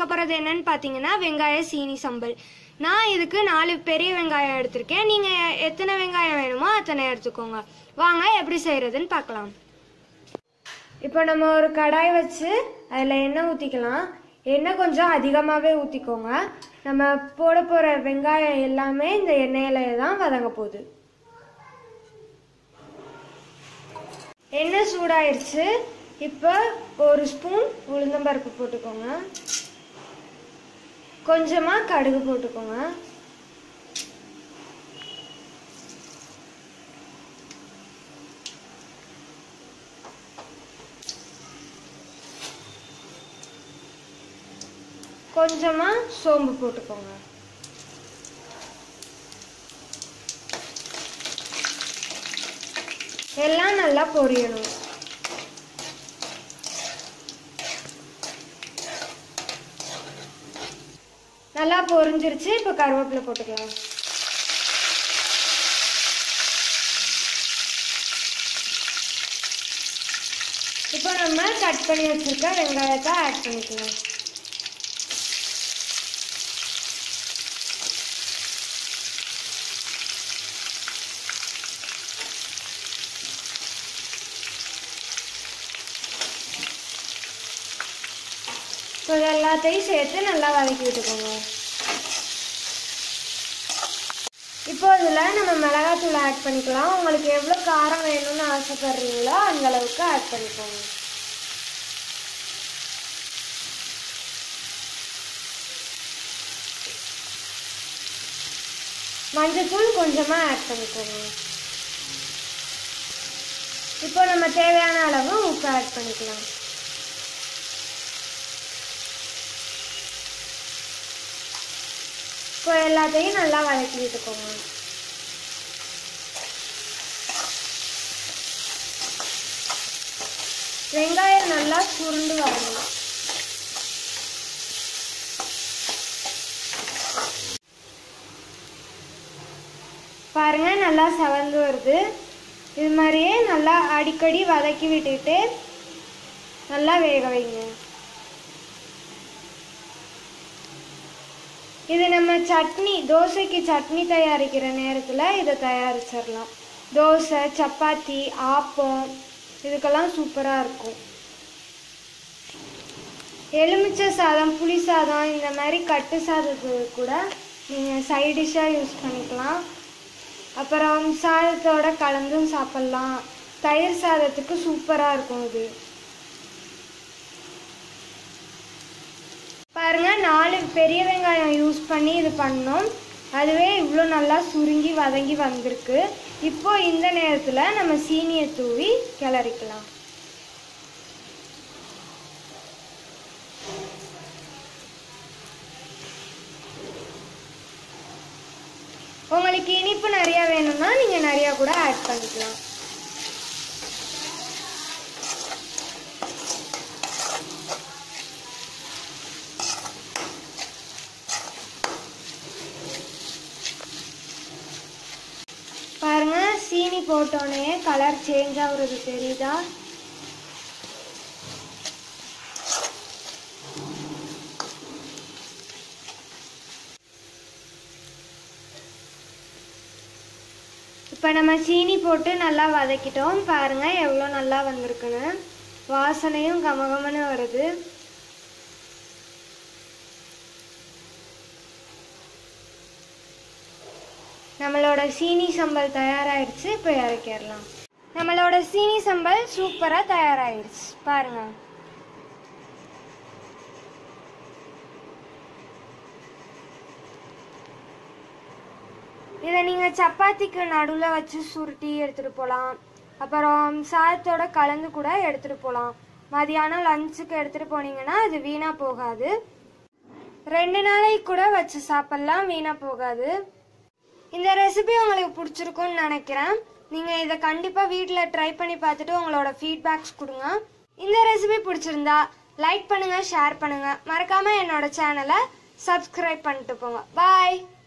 போகிறது என்னன்னு பார்த்தீங்கன்னா வெங்காய சீனி சம்பல் நான் இதுக்கு நாலு பெரிய வெங்காயம் எடுத்திருக்கேன் நீங்கள் எத்தனை வெங்காயம் வேணுமோ அத்தனை எடுத்துக்கோங்க வாங்க எப்படி செய்கிறதுன்னு பார்க்கலாம் இப்போ நம்ம ஒரு கடாய் வச்சு அதில் எண்ணெய் ஊற்றிக்கலாம் எண்ணெய் கொஞ்சம் அதிகமாகவே ஊற்றிக்கோங்க நம்ம போட போகிற வெங்காயம் எல்லாமே இந்த எண்ணெயில தான் வதங்க போகுது எண்ணெய் சூடாயிருச்சு இப்போ ஒரு ஸ்பூன் உளுந்தம்பருப்பு போட்டுக்கோங்க கொஞ்சமாக கடுகு போட்டுக்கோங்க கொஞ்சமாக சோம்பு போட்டுக்கோங்க எல்லாம் நல்லா பொரியணும் நல்லா பொரிஞ்சிருச்சு இப்போ கருவேப்பிலை போட்டுக்கலாம் இப்போ நம்ம கட் பண்ணி வச்சிருக்க வெங்காயத்தை ஆட் பண்ணிக்கலாம் இப்போ இது எல்லாத்தையும் சேர்த்து நல்லா வதக்கி விட்டுக்கோங்க இப்போ இதில் நம்ம மிளகாத்தூள் ஆட் பண்ணிக்கலாம் உங்களுக்கு எவ்வளோ காரம் வேணும்னு ஆசைப்படுறீங்களோ அந்த அளவுக்கு ஆட் பண்ணிக்கோங்க மஞ்சத்தூள் கொஞ்சமாக ஆட் பண்ணிக்கோங்க இப்போ நம்ம தேவையான அளவு உப்பு ஆட் பண்ணிக்கலாம் இப்போ எல்லாத்தையும் நல்லா வதக்கி விட்டுக்கோங்க வெங்காயம் நல்லா சுருண்டு வரணும் பாருங்க நல்லா செவந்து வருது இது மாதிரியே நல்லா அடிக்கடி வதக்கி விட்டுட்டு நல்லா வேக வைங்க இது நம்ம சட்னி தோசைக்கு சட்னி தயாரிக்கிற நேரத்தில் இதை தயாரிச்சிடலாம் தோசை சப்பாத்தி ஆப்பம் இதுக்கெல்லாம் சூப்பராக இருக்கும் எலுமிச்சை சாதம் புளி சாதம் இந்த மாதிரி கட்டு சாதத்துக்கு கூட நீங்கள் சைட் டிஷ்ஷாக யூஸ் பண்ணிக்கலாம் அப்புறம் சாதத்தோட கலந்தும் சாப்பிட்லாம் தயிர் சாதத்துக்கு சூப்பராக இருக்கும் இது பாருங்க நாலு பெரிய வெங்காயம் யூஸ் பண்ணி இது பண்ணோம் அதுவே இவ்வளோ நல்லா சுருங்கி வதங்கி வந்திருக்கு இப்போ இந்த நேரத்தில் நம்ம சீனியை தூவி கிளறிக்கலாம் உங்களுக்கு இனிப்பு நிறையா வேணும்னா நீங்கள் நிறையா கூட ஆட் பண்ணிக்கலாம் பாருங்க சீனி போட்டோன்னே கலர் சேஞ்ச் ஆகுறது தெரியுதா இப்போ நம்ம சீனி போட்டு நல்லா வதக்கிட்டோம் பாருங்க எவ்வளோ நல்லா வந்திருக்குன்னு வாசனையும் கமகமன்னு வருது நம்மளோட சீனி சம்பல் தயாராகிடுச்சு இப்போ இறக்கிடலாம் நம்மளோட சீனி சம்பல் சூப்பராக தயாராகிடுச்சு பாருங்க இதை நீங்கள் சப்பாத்திக்கு நடுவில் வச்சு சுருட்டி எடுத்துகிட்டு போகலாம் அப்புறம் சாதத்தோட கலந்து கூட எடுத்துகிட்டு போகலாம் மதியானம் லஞ்சுக்கு எடுத்துகிட்டு போனீங்கன்னா அது வீணாக போகாது ரெண்டு நாளைக்கு கூட வச்சு சாப்பிட்லாம் வீணாக போகாது இந்த ரெசிபி உங்களுக்கு பிடிச்சிருக்கும்னு நினைக்கிறேன் நீங்கள் இதை கண்டிப்பாக வீட்டில் ட்ரை பண்ணி பார்த்துட்டு உங்களோட ஃபீட்பேக்ஸ் கொடுங்க இந்த ரெசிபி பிடிச்சிருந்தா லைக் பண்ணுங்கள் ஷேர் பண்ணுங்கள் மறக்காமல் என்னோட சேனலை சப்ஸ்கிரைப் பண்ணிட்டு போங்க பாய்